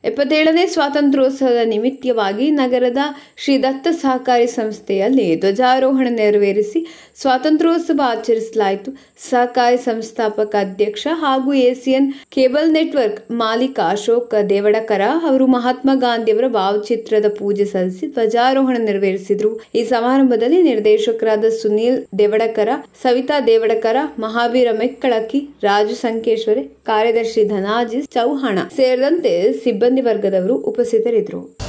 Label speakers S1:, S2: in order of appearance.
S1: ಎಪ್ಪತ್ತೇಳನೇ ಸ್ವಾತಂತ್ರ್ಯೋತ್ಸವದ ನಿಮಿತ್ತವಾಗಿ ನಗರದ ಶ್ರೀ ದತ್ತ ಸಹಕಾರಿ ಸಂಸ್ಥೆಯಲ್ಲಿ ಧ್ವಜಾರೋಹಣ ನೆರವೇರಿಸಿ ಸ್ವಾತಂತ್ರ್ಯೋತ್ಸವ ಆಚರಿಸಲಾಯಿತು ಸಹಕಾರಿ ಸಂಸ್ಥಾಪಕ ಅಧ್ಯಕ್ಷ ಹಾಗೂ ಏಸಿಯನ್ ಕೇಬಲ್ ನೆಟ್ವರ್ಕ್ ಮಾಲೀಕ ಅಶೋಕ್ ದೇವಡಕರ ಅವರು ಮಹಾತ್ಮ ಗಾಂಧಿಯವರ ಭಾವಚಿತ್ರದ ಪೂಜೆ ಸಲ್ಲಿಸಿ ಧ್ವಜಾರೋಹಣ ನೆರವೇರಿಸಿದರು ಈ ಸಮಾರಂಭದಲ್ಲಿ ನಿರ್ದೇಶಕರಾದ ಸುನೀಲ್ ದೇವಡಕರ ಸವಿತಾ ದೇವಡಕರ ಮಹಾವೀರ ಮೆಕ್ಕಳಕ್ಕಿ ರಾಜು ಸಂಕೇಶ್ವರೆ ಕಾರ್ಯದರ್ಶಿ ಧನಾಜಿ ಚೌಹಾಣ ಸೇರಿದಂತೆ ಸಿಬ್ಬಂದಿ ವರ್ಗದವರು ಉಪಸ್ಥಿತರಿದ್ದರು